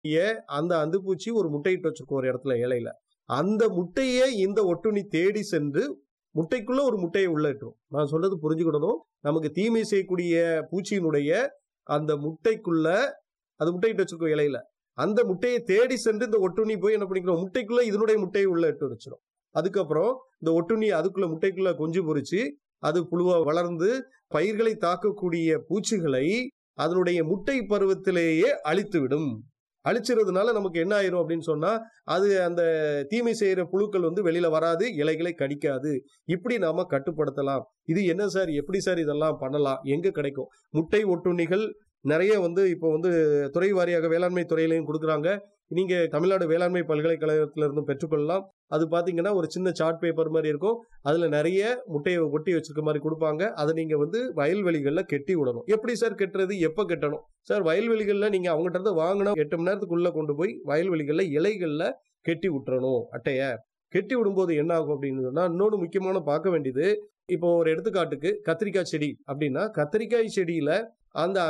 அந்த அந்துப்பூச்சி ஒரு முட்டையிட்டு வச்சிருக்கும் ஒரு இடத்துல இலையில அந்த முட்டையை இந்த ஒட்டுண்ணி தேடி சென்று முட்டைக்குள்ள ஒரு முட்டையை உள்ள இட்டுரும் நான் சொல்றது புரிஞ்சுக்கிடணும் நமக்கு தீமை செய்யக்கூடிய பூச்சியினுடைய அந்த முட்டைக்குள்ள அது முட்டையிட்டு வச்சிருக்கோம் இலையில அந்த முட்டையை தேடி சென்று இந்த ஒட்டுண்ணி போய் என்ன பண்ணிக்கிறோம் முட்டைக்குள்ள இதனுடைய முட்டையை உள்ள இட்டு வச்சிரும் அதுக்கப்புறம் இந்த ஒட்டுண்ணி அதுக்குள்ள முட்டைக்குள்ள கொஞ்சம் பொறிச்சு அது புழுவா வளர்ந்து பயிர்களை தாக்கக்கூடிய பூச்சிகளை அதனுடைய முட்டை பருவத்திலேயே அழித்துவிடும் அழிச்சிறதுனால நமக்கு என்ன ஆயிரும் அப்படின்னு சொன்னா அது அந்த தீமை செய்யற புழுக்கள் வந்து வெளியில வராது இலைகளை கடிக்காது இப்படி நாம கட்டுப்படுத்தலாம் இது என்ன சார் எப்படி சார் இதெல்லாம் பண்ணலாம் எங்க கிடைக்கும் முட்டை ஒட்டுண்ணிகள் நிறைய வந்து இப்போ வந்து துறை வாரியாக வேளாண்மை துறையிலையும் கொடுக்குறாங்க நீங்க தமிழ்நாடு வேளாண்மை பல்கலைக்கழகத்துல இருந்தும் பெற்றுக்கொள்ளலாம் அது பாத்தீங்கன்னா ஒரு சின்ன சார்ட் பேப்பர் மாதிரி இருக்கும் அதுல நிறைய முட்டையை ஒட்டி வச்சிருக்க மாதிரி கொடுப்பாங்க அதை நீங்க வந்து வயல்வெளிகள்ல கெட்டி விடணும் எப்படி சார் கெட்டுறது எப்ப கெட்டணும் சார் வயல்வெளிகள்ல நீங்க அவங்ககிட்ட இருந்து வாங்கினா எட்டு மணி நேரத்துக்குள்ள கொண்டு போய் வயல்வெளிகள்ல இலைகள்ல கெட்டி விட்டுறணும் அட்டைய கெட்டி விடும்போது என்ன ஆகும் அப்படின்னு சொன்னா இன்னொன்று முக்கியமான பார்க்க வேண்டியது இப்போ ஒரு எடுத்துக்காட்டுக்கு கத்திரிக்காய் செடி அப்படின்னா கத்திரிக்காய் செடியில அந்த